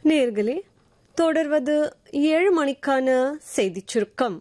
நேர்களே தொடர்வது ஏழு மணிக்கான செய்திச் சுருக்கம்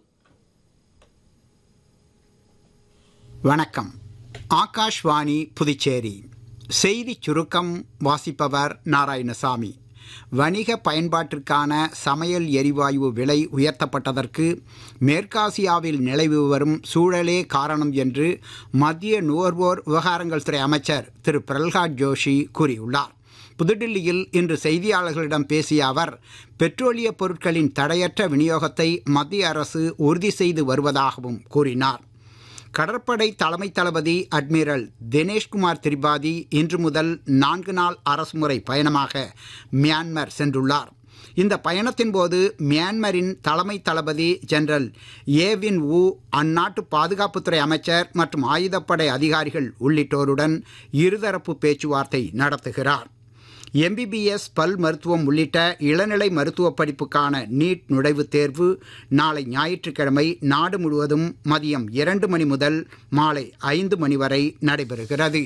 வணக்கம் ஆகாஷ்வாணி புதுச்சேரி செய்திச் சுருக்கம் வாசிப்பவர் நாராயணசாமி வணிக பயன்பாட்டிற்கான சமையல் எரிவாயு விலை உயர்த்தப்பட்டதற்கு மேற்காசியாவில் நிலவி வரும் சூழலே காரணம் என்று மத்திய நுகர்வோர் விவகாரங்கள் துறை அமைச்சர் திரு பிரல்ஹாத் ஜோஷி கூறியுள்ளார் புதுடில்லியில் இன்று செய்தியாளர்களிடம் பேசிய அவர் பெட்ரோலிய பொருட்களின் தடையற்ற விநியோகத்தை மத்திய அரசு உறுதி செய்து வருவதாகவும் கூறினார் கடற்படை தலைமை தளபதி அட்மிரல் தினேஷ்குமார் திரிபாதி இன்று முதல் நான்கு நாள் அரசுமுறை பயணமாக மியான்மர் சென்றுள்ளார் இந்த பயணத்தின் போது மியான்மரின் தலைமை தளபதி ஜெனரல் ஏவின் வு அந்நாட்டு பாதுகாப்புத்துறை அமைச்சர் மற்றும் ஆயுதப்படை அதிகாரிகள் உள்ளிட்டோருடன் இருதரப்பு பேச்சுவார்த்தை நடத்துகிறார் எம்பிபிஎஸ் பல் மருத்துவம் உள்ளிட்ட இளநிலை மருத்துவ படிப்புக்கான நீட் நுழைவுத் தேர்வு நாளை ஞாயிற்றுக்கிழமை நாடு முழுவதும் மதியம் இரண்டு மணி முதல் மாலை ஐந்து மணி வரை நடைபெறுகிறது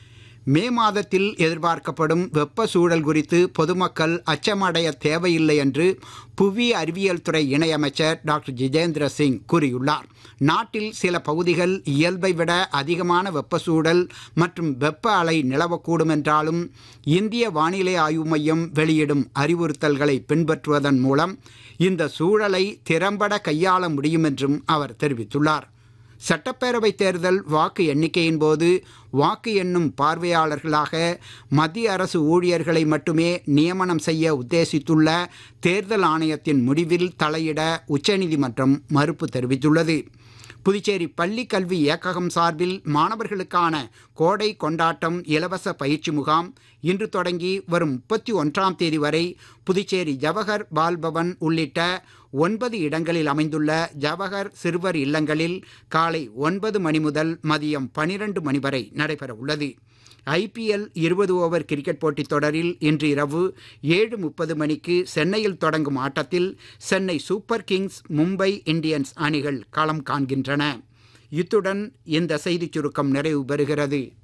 மே மாதத்தில் எதிர்பார்க்கப்படும் வெப்ப சூழல் குறித்து பொதுமக்கள் அச்சமடைய தேவையில்லை என்று புவி அறிவியல் துறை இணையமைச்சர் டாக்டர் ஜிதேந்திர சிங் கூறியுள்ளார் நாட்டில் சில பகுதிகள் இயல்பை விட அதிகமான வெப்ப சூழல் மற்றும் வெப்ப அலை நிலவக்கூடும் என்றாலும் இந்திய வானிலை ஆய்வு மையம் வெளியிடும் அறிவுறுத்தல்களை பின்பற்றுவதன் மூலம் இந்த சூழலை திறம்பட கையாள முடியும் என்றும் அவர் தெரிவித்துள்ளார் சட்டப்பேரவைத் தேர்தல் வாக்கு எண்ணிக்கையின் போது வாக்கு எண்ணும் பார்வையாளர்களாக மத்திய அரசு ஊழியர்களை மட்டுமே நியமனம் செய்ய உத்தேசித்துள்ள தேர்தல் ஆணையத்தின் முடிவில் தலையிட உச்சநீதிமன்றம் மறுப்பு தெரிவித்துள்ளது புதுச்சேரி பள்ளி கல்வி இயக்ககம் சார்பில் மாணவர்களுக்கான கோடை கொண்டாட்டம் இலவச பயிற்சி முகாம் இன்று தொடங்கி வரும் முப்பத்தி ஒன்றாம் தேதி வரை புதுச்சேரி ஜவஹர் பால்பவன் உள்ளிட்ட ஒன்பது இடங்களில் அமைந்துள்ள ஜவஹர் சிறுவர் இல்லங்களில் காலை ஒன்பது மணி முதல் மதியம் பனிரெண்டு மணி வரை நடைபெற உள்ளது ஐபிஎல் இருபது ஓவர் கிரிக்கெட் போட்டித் தொடரில் இன்று இரவு ஏழு முப்பது மணிக்கு சென்னையில் தொடங்கும் ஆட்டத்தில் Chennai super kings Mumbai Indians அணிகள் களம் காண்கின்றன இத்துடன் இந்த செய்திச் சுருக்கம் நிறைவு பெறுகிறது